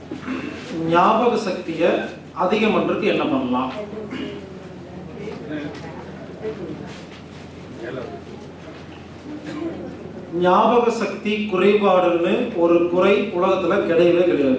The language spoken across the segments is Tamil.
ஞாபக சக்தியை அதிகம் பண்றதுக்கு என்ன பண்ணலாம் ஞாபக சக்தி குறைபாடுன்னு ஒரு குறை உலகத்துல கிடையவே கிடையாது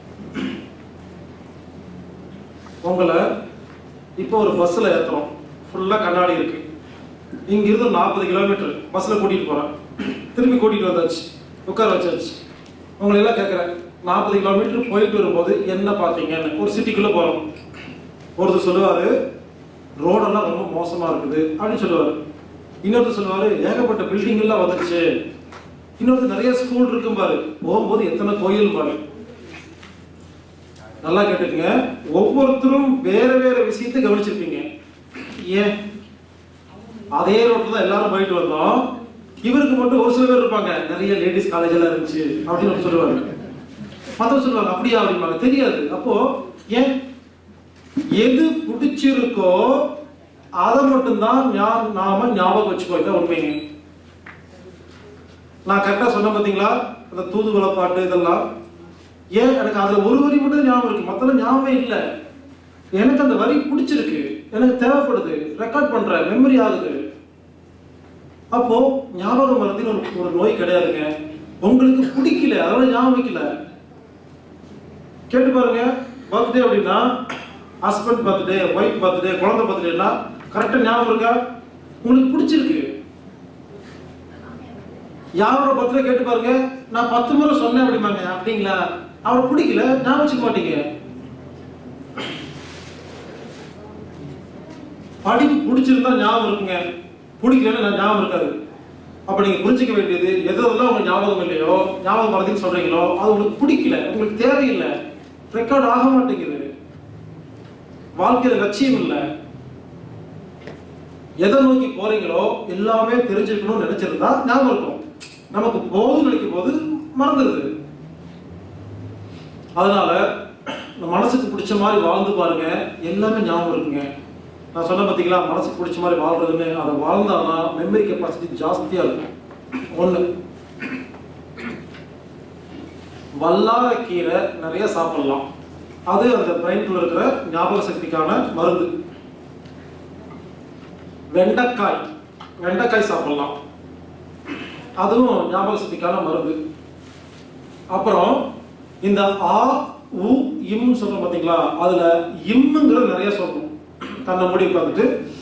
உங்களை இப்போ ஒரு பஸ்ஸில் ஏற்றுறோம் ஃபுல்லாக கண்ணாடி இருக்கு இங்கிருந்து நாற்பது கிலோமீட்டர் பஸ்ஸில் கூட்டிகிட்டு போகிறேன் திரும்பி கூட்டிகிட்டு வந்தாச்சு உட்கார வச்சாச்சு உங்களை எல்லாம் கேட்குறேன் நாற்பது கிலோமீட்டர் போயிட்டு வரும்போது என்ன பார்த்தீங்கன்னு ஒரு சிட்டிக்குள்ளே போகிறோம் ஒருத்தர் சொல்லுவார் ரோடெல்லாம் ரொம்ப மோசமாக இருக்குது அப்படின்னு சொல்லுவார் இன்னொருத்தர் சொல்லுவார் ஏகப்பட்ட பில்டிங் எல்லாம் வந்துருச்சு இன்னொருத்தர் நிறைய ஸ்கூல் இருக்கும் பாரு போகும்போது எத்தனை கோயில் பாரு நல்லா கேட்டுக்கங்க ஒவ்வொருத்தரும் வேற வேற விஷயத்தை கவனிச்சிருப்பீங்க ஏன் அதே ரோட்ல தான் எல்லாரும் போயிட்டு வந்தோம் இவருக்கு மட்டும் ஒரு சில பேர் இருப்பாங்க நிறைய லேடிஸ் காலேஜ் எல்லாம் இருந்துச்சு அப்படின்னு ஒருத்தர் சொல்லுவாங்க மத்தவங்க சொல்லுவாங்க அப்படியா அப்படிம்பாங்க தெரியாது அப்போ ஏன் எது பிடிச்சிருக்கோ அதை மட்டும்தான் ஞா- நாம ஞாபகம் வச்சுக்கோ இதான் உண்மைங்க நான் கரெக்டா சொன்ன பாத்தீங்களா அந்த தூதுவளை பாட்டு இதெல்லாம் ஏன் எனக்கு அதுல ஒரு வரி மட்டும் ஞாபகம் இருக்கு மத்தெல்லாம் ஞாபகமே இல்லை எனக்கு அந்த வரி பிடிச்சிருக்கு எனக்கு தேவைப்படுது ரெக்கார்ட் பண்றேன் மெமரி ஆகுது அப்போ ஞாபகம் மறதின்னு ஒரு ஒரு நோய் கிடையாதுங்க உங்களுக்கு பிடிக்கல அதனால ஞாபகம் வைக்கல கேட்டு பாருங்க பர்த்டே அப்படின்னா ஹஸ்பண்ட் பர்த்டே ஒய்ஃப் பர்த்டே குழந்தை பர்த்டேனா கரெக்டா ஞாபகம் இருக்கா உங்களுக்கு பிடிச்சிருக்கு யாரோட பர்த்டே கேட்டு பாருங்க நான் பத்து முறை சொன்னேன் அப்படிம்பாங்க அப்படிங்களா அவரை பிடிக்கல ஞாபகம் வச்சுக்க மாட்டீங்க படிப்பு பிடிச்சிருந்தா ஞாபகம் இருக்குங்க பிடிக்கலன்னா நான் ஞாபகம் இருக்காது அப்ப நீங்க புரிஞ்சுக்க வேண்டியது எது எதெல்லாம் உங்களுக்கு ஞாபகம் இல்லையோ ஞாபகம் மறதின்னு சொல்றீங்களோ அது உங்களுக்கு பிடிக்கல உங்களுக்கு தேவையில்லை ரெக்கார்ட் ஆக மாட்டேங்குது வாழ்க்கையில லட்சியம் இல்லை எதை நோக்கி போறீங்களோ எல்லாமே தெரிஞ்சுக்கணும்னு நினைச்சிருந்தா ஞாபகம் இருக்கும் நமக்கு போதும் நினைக்கும் போது மறந்துடுது அதனால இந்த மனசுக்கு பிடிச்ச மாதிரி வாழ்ந்து பாருங்க எல்லாமே ஞாபகம் இருக்குங்க நான் சொன்ன பார்த்தீங்களா மனசுக்கு பிடிச்ச மாதிரி வாழ்றதுன்னு அதை வாழ்ந்தாதான் மெமரி கெப்பாசிட்டி ஜாஸ்தியா இருக்கும் ஒண்ணு வல்லாரக்கீரை நிறைய சாப்பிடலாம் அது அந்த பிரெயின்குள்ள இருக்கிற ஞாபக சக்திக்கான மருந்து வெண்டைக்காய் வெண்டைக்காய் சாப்பிடலாம் அதுவும் ஞாபக சக்திக்கான மருந்து அப்புறம் இந்த ஆ உ இம் சொல்றோம் பாத்தீங்களா அதுல இம்ங்கிறது நிறைய சொல்லணும் தன்னை மூடி உட்காந்துட்டு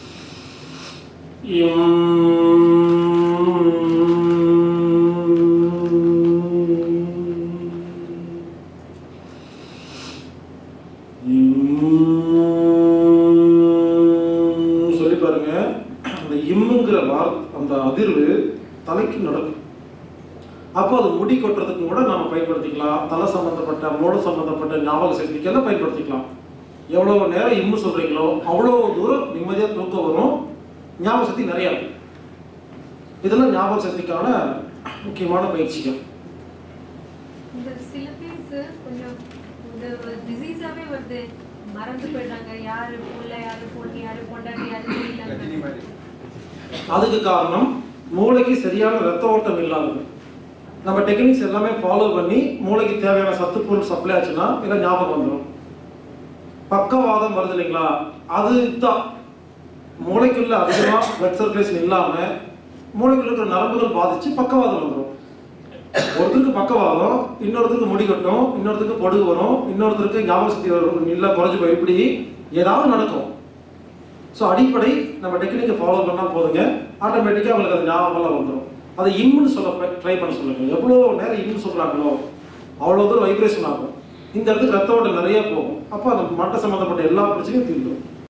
இம் சொல்லி பாருங்க அந்த இம்முங்கிற வார் அந்த அதிர்வு தலைக்கு நடக்கும் அப்போ அது முடி கொட்டுறதுக்கு கூட நாம பயன்படுத்திக்கலாம் தலை சம்பந்தப்பட்ட மூளை சம்பந்தப்பட்ட ஞாபக சக்திக்கு எல்லாம் பயன்படுத்திக்கலாம் எவ்வளவு நேரம் இம்மு சொல்றீங்களோ அவ்வளவு தூரம் நிம்மதியா தூக்கம் வரும் ஞாபக சக்தி நிறைய இருக்கும் இதெல்லாம் ஞாபக சக்திக்கான முக்கியமான பயிற்சிகள் இந்த சில பேருக்கு கொஞ்சம் இந்த டிசீஸாவே வருது மறந்து போயிடுறாங்க யாரு புள்ள யாரு பொண்ணு யாரு பொண்டாட்டி யாரு தெரியல அதுக்கு காரணம் மூளைக்கு சரியான ரத்த ஓட்டம் இல்லாதது நம்ம டெக்னிக்ஸ் எல்லாமே ஃபாலோ பண்ணி மூளைக்கு தேவையான சத்துப்பொருள் சப்ளை ஆச்சுன்னா இல்லை ஞாபகம் வந்துடும் பக்கவாதம் வருது இல்லைங்களா அது தான் மூளைக்குள்ள அதிகமா பிளட் சர்க்குலேஷன் இல்லாம மூளைக்குள்ள இருக்கிற நரம்புகள் பாதிச்சு பக்கவாதம் வந்துடும் ஒருத்தருக்கு பக்கவாதம் இன்னொருத்தருக்கு முடி கட்டும் இன்னொருத்தருக்கு பொடுகு வரும் இன்னொருத்தருக்கு ஞாபக சக்தி வரும் இல்லை குறைஞ்சு போய் இப்படி ஏதாவது நடக்கும் ஸோ அடிப்படை நம்ம டெக்னிக்கை ஃபாலோ பண்ணால் போதுங்க ஆட்டோமேட்டிக்காக அவங்களுக்கு அது ஞாபகம்லாம் வந்துடும் அதை இம்முன்னு சொல்ல ட்ரை பண்ண சொல்லுங்க எவ்வளோ நேரம் இம்னு சொல்கிறாங்களோ அவ்வளோ தூரம் வைப்ரேஷன் ஆகும் இந்த இடத்துக்கு ரத்த ஓட்டம் நிறைய போகும் அப்போ அந்த மட்டை சம்மந்தப்பட்ட எல்லா பிரச்சனையும் தீர்ந்துடும்